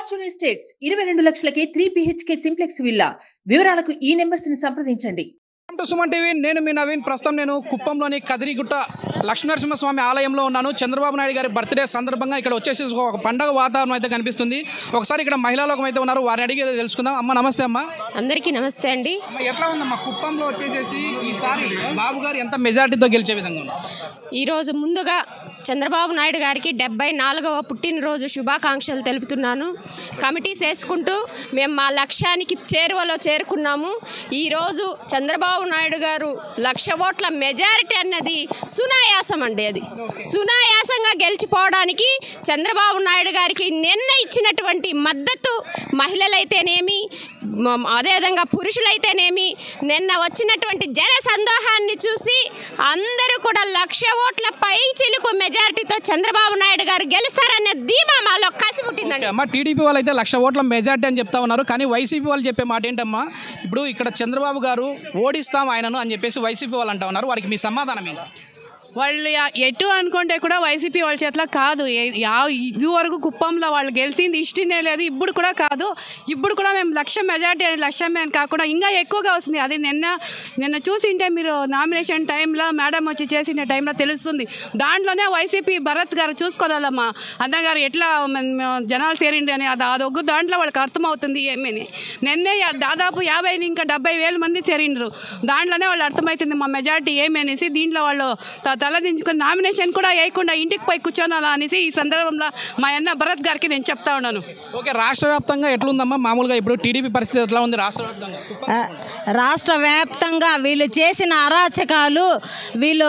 fortune Estates ఇరవై రెండు లక్షలకే త్రీ బిహెచ్కే సింప్లెక్స్ విల్లా వివరాలకు ఈ నెంబర్స్ ని సంప్రదించండి వెల్కమ్ టు సుమన్ టీవీ నేను మీ నవీన్ ప్రస్తుతం నేను కుప్పంలోని కదిరిగుట్ట లక్ష్మీనరసింహస్వామి ఆలయంలో ఉన్నాను చంద్రబాబు నాయుడు గారి బర్త్డే సందర్భంగా ఇక్కడ వచ్చేసి ఒక పండగ వాతావరణం అయితే కనిపిస్తుంది ఒకసారి ఇక్కడ మహిళా లోకం అయితే ఉన్నారు వారిని అడిగి తెలుసుకుందాం అమ్మ నమస్తే అమ్మ అందరికీ నమస్తే అండి అమ్మ ఎట్లా ఉందమ్మా కుప్పంలో వచ్చేసేసి ఈసారి బాబు గారు ఎంత మెజార్టీతో గెలిచే విధంగా ఉన్నారు ఈరోజు ముందుగా చంద్రబాబు నాయుడు గారికి డెబ్బై నాలుగవ పుట్టినరోజు శుభాకాంక్షలు తెలుపుతున్నాను కమిటీస్ వేసుకుంటూ మేము మా లక్ష్యానికి చేరువలో చేరుకున్నాము ఈరోజు చంద్రబాబు నాయుడు గారు లక్ష ఓట్ల మెజారిటీ అన్నది సునాయాసం అండి అది సునాయాసంగా గెలిచిపోవడానికి చంద్రబాబు నాయుడు గారికి నిన్న ఇచ్చినటువంటి మద్దతు మహిళలైతేనేమి మ- అదేవిధంగా పురుషులైతేనేమి నిన్న వచ్చినటువంటి జన సందోహాన్ని చూసి అందరూ కూడా లక్ష ఓట్ల పై చిలుకు మెజారిటీతో చంద్రబాబు నాయుడు గారు గెలుస్తారనే ధీమా మాలో కసి పుట్టిందండి ఓకే అమ్మ టీడీపీ వాళ్ళు అయితే లక్ష ఓట్ల మెజార్టీ అని చెప్తా ఉన్నారు కానీ వైసీపీ వాళ్ళు చెప్పే మాట ఏంటమ్మా ఇప్పుడు ఇక్కడ చంద్రబాబు గారు ఓడిస్తాం ఆయనను అని చెప్పేసి వైసీపీ వాళ్ళు అంటా ఉన్నారు వారికి మీ సమాధానం ఏంటి వాళ్ళు యా- ఎటు అనుకుంటే కూడా వైసీపీ వాళ్ళ చేతిలో కాదు ఏ- యా ఇదివరకు కుప్పంలో వాళ్ళు గెలిచింది ఇష్టమే లేదు ఇప్పుడు కూడా కాదు ఇప్పుడు కూడా మేము లక్ష మెజార్టీ లక్ష్యమే అని కాకుండా ఇంకా ఎక్కువగా వస్తుంది అది నిన్న నిన్న చూసింటే మీరు నామినేషన్ టైంలో మేడం వచ్చి చేసిన టైంలో తెలుస్తుంది దాంట్లోనే వైసీపీ భరత్ గారు చూసుకోవాలమ్మా అన్నగారు ఎట్లా మన- మన జనాలు చేరిండి అని అది అదొగ్గు దాంట్లో వాళ్ళకి అర్థమవుతుంది ఏమని నిన్నే యా- దాదాపు యాభై ఇంకా డెబ్బై వేల మంది చేరిండ్రు దాంట్లోనే వాళ్ళు అర్థమవుతుంది మా మెజార్టీ ఏమి అనేసి దీంట్లో వాళ్ళు త- తలదించుకొని నామినేషన్ కూడా వేయకుండా ఇంటికి పోయి కూర్చోనాలా అనేసి ఈ సందర్భంలో మా అన్న భరత్ గారికి నేను చెప్తా ఉన్నాను ఓకే రాష్ట్ర వ్యాప్తంగా ఎట్లుందమ్మా మామూలుగా ఇప్పుడు టీడీపీ పరిస్థితి ఎట్లా ఉంది రాష్ట్ర వ్యాప్తంగా ఆ, రాష్ట్ర వ్యాప్తంగా వీళ్ళు చేసిన అరాచకాలు వీళ్ళు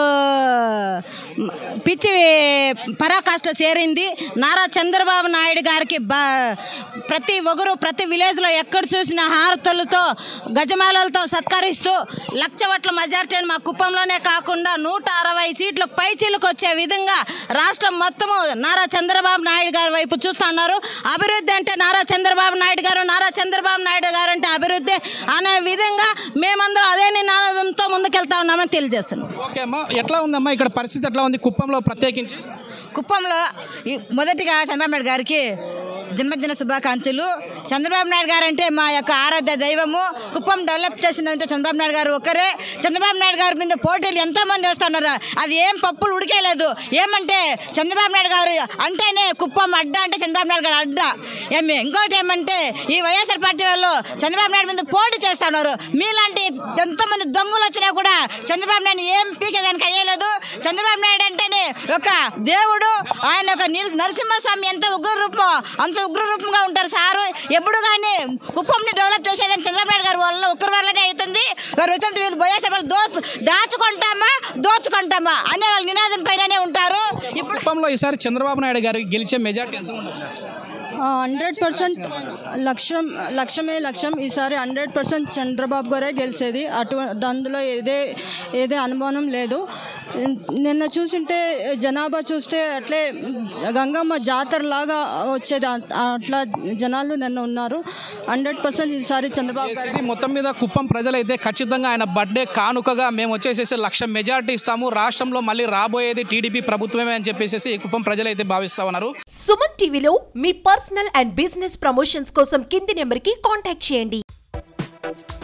మ్, పిచ్చి పరాకాష్ట చేరింది నారా చంద్రబాబు నాయుడు గారికి బ ప్రతి ఒగరు ప్రతి విలేజ్లో ఎక్కడ చూసిన హారతులతో గజమాలలతో సత్కరిస్తూ లక్ష ఓట్ల మెజార్టీని మా కుప్పంలోనే కాకుండా నూట అరవై సీట్లకు పై చీలకు వచ్చే విధంగా రాష్ట్రం మొత్తము నారా చంద్రబాబు నాయుడు గారి వైపు చూస్తున్నారు అభివృద్ధి అంటే నారా చంద్రబాబు నాయుడు గారు నారా చంద్రబాబు నాయుడు గారు అంటే అభివృద్ధి అనే విధంగా మేమందరం అదే నినాదంతో ముందుకెళ్తా ఉన్నామని తెలియజేస్తున్నాం ఓకే అమ్మా ఎట్లా ఉందమ్మా ఇక్కడ పరిస్థితి ఎట్లా ఉంది కుప్పంలో ప్రత్యేకించి కుప్పంలో ఈ మొదటిగా చంద్రబాబు నాయుడు గారికి జన్మదిన శుభాకాంక్షలు చంద్రబాబు నాయుడు గారు అంటే మా యొక్క ఆరాధ్య దైవము కుప్పం డెవలప్ చేసిందంటే చంద్రబాబు నాయుడు గారు ఒకరే చంద్రబాబు నాయుడు గారి మీద పోటీలు ఎంతోమంది వస్తున్నారు అది ఏం పప్పులు ఉడికేలేదు ఏమంటే చంద్రబాబు నాయుడు గారు అంటేనే కుప్పం అడ్డ అంటే చంద్రబాబు నాయుడు గారు అడ్డ ఏమి ఇంకోటి ఏమంటే ఈ వైఎస్ఆర్ పార్టీ వాళ్ళు చంద్రబాబు నాయుడు మీద పోటీ చేస్తున్నారు మీలాంటి ఎంతోమంది దొంగలు వచ్చినా కూడా చంద్రబాబు నాయుడు ఏం పీకేదానికి అయ్యలేదు చంద్రబాబు నాయుడు అంటేనే ఒక దేవుడు ఆయన ఒక నిర్- నరసింహస్వామి ఎంత ఉగ్ర రూపమో అంత ఉగ్ర రూపంగా ఉంటారు సారు ఎప్పుడు కానీ కుప్పంని డెవలప్ చేసేదని చంద్రబాబు నాయుడు గారి వల్ల ఒక్కరి వల్లనే అవుతుంది వారు వచ్చినంత వీళ్ళు పోయేసరి వాళ్ళు దో దాచుకుంటామా దోచుకుంటామా అనే వాళ్ళ నినాదం పైననే ఉంటారు ఇప్పుడు కుప్పంలో ఈసారి చంద్రబాబు నాయుడు గారు గెలిచే మెజార్టీ ఎంత ఉండదు హండ్రెడ్ పర్సెంట్ లక్ష్యం లక్ష్యమే లక్ష్యం ఈసారి హండ్రెడ్ పర్సెంట్ చంద్రబాబు గారే గెలిచేది అటు అందులో ఏదే ఏదే అనుమానం లేదు నిన్న చూసింటే జనాభా చూస్తే అట్లే గంగమ్మ జాతర లాగా వచ్చేది అ- అట్లా జనాలు నిన్న ఉన్నారు హండ్రెడ్ పర్సెంట్ ఈసారి చంద్రబాబు గారు ఇది మొత్తం మీద కుప్పం ప్రజలైతే ఖచ్చితంగా ఆయన బర్త్డే కానుకగా మేము వచ్చేసేసి లక్ష మెజార్టీ ఇస్తాము రాష్ట్రంలో మళ్ళీ రాబోయేది టీడీపీ ప్రభుత్వమే అని చెప్పేసి ఈ కుప్పం ప్రజలైతే భావిస్తా ఉన్నారు సుమన్ టీవీలో మీ పర్సనల్ అండ్ బిజినెస్ ప్రమోషన్స్ కోసం కింది నెంబర్కి కాంటాక్ట్ చేయండి